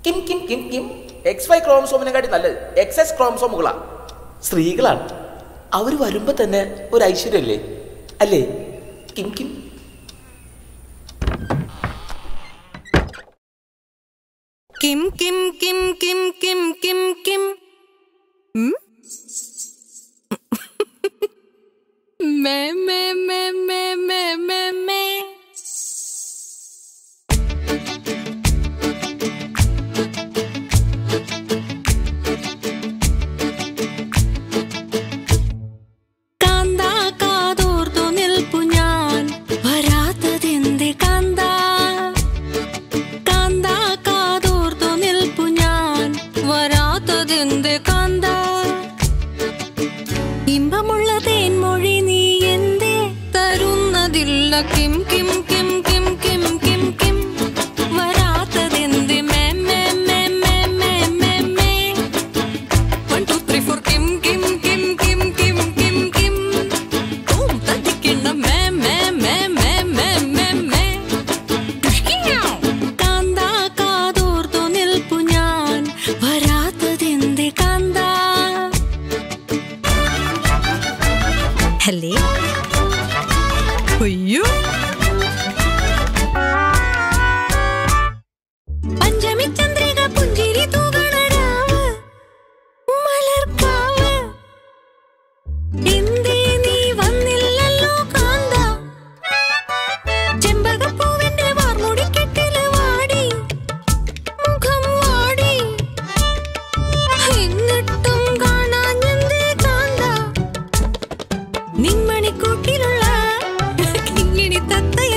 Kim കിം കിം കിം എക്സ് വൈ ക്രോമസോമിനെക്കാട്ടി നല്ലത് എക്സ് എസ് ക്രോമസോമുകളാ സ്ത്രീകളാണ് അവർ വരുമ്പോ തന്നെ ഒരു ഐശ്വര്യല്ലേ അല്ലേ കിം കിം കിം കിം കിം കിം കിം കിം കിം ഉം? മേ മേ മേ മേ മേ മേ മേ കാന്താ കാതോർത്തു നിൽപ്പു ഞാൻ വരാത്തതെന്തേ കാന്താ കാന്താ കാതോർത്തു നിൽപ്പു ഞാൻ വരാത്തതെന്തേ കാന്താ ഇമ്പമുള്ള തേൻമൊഴി നീ എന്തേ തരുന്നതില്ല കിം കിം കിം കിം കിം കിം കിം വരാത്തതെന്തേ മേ മേ മേ മേ മേ മേ മേ One, two, three, four, kim, kim, kim, kim, kim, kim, kim. Boom, തട്ടിക്കിണ്ണ മേ, മേ, മേ, മേ, മേ, മേ, മേ. ടുഷ്കിയാവ്. കാന്താ കാതോർത്തു നിൽപ്പു ഞാൻ വരാത്തതെന്തേ കാന്താ ഹലേ അയ്യോ പഞ്ചമി ചന്ദ്രിക പുഞ്ചിരി തൂകണ രാവ് മലർക്കാവ് എന്തേ നീ വന്നില്ലല്ലോ കാന്ത ചെമ്പകപ്പൂവിന്റെ വാർമുടിക്കെട്ടില് വാടി മുഖം വാടി എന്നിട്ടും കാണാഞ്ഞെന്തേ കാന്ത നിന്മണിക്കൂട്ടിലുള്ള കിങ്ങിണി തത്ത